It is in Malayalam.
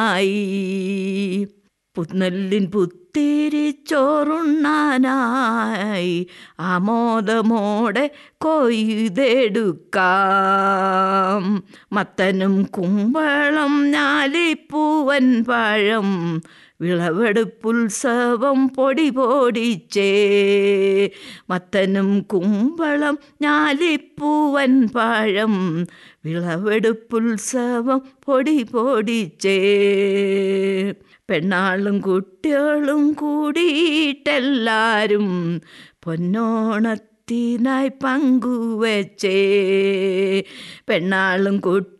ആയി പുന്നെല്ലിൻ പുത്തിരി ചോറുണ്ണാനായി ആമോദമോടെ കൊയ്തെടുക്കാം മത്തനും കുമ്പളം ഞാലിപ്പൂവൻ പഴം വിളവെടുപ്പുത്സവം പൊടി പൊടിച്ചേ മത്തനും കുമ്പളം ഞാലിപ്പൂവൻ പഴം വിളവെടുപ്പുത്സവം പൊടി പൊടിച്ചേ പെണ്ണാളും കുട്ടികളും കൂടിയിട്ടെല്ലാരും പൊന്നോണത്തിനായി പങ്കുവച്ചേ പെണ്ണാളും കുട്ടി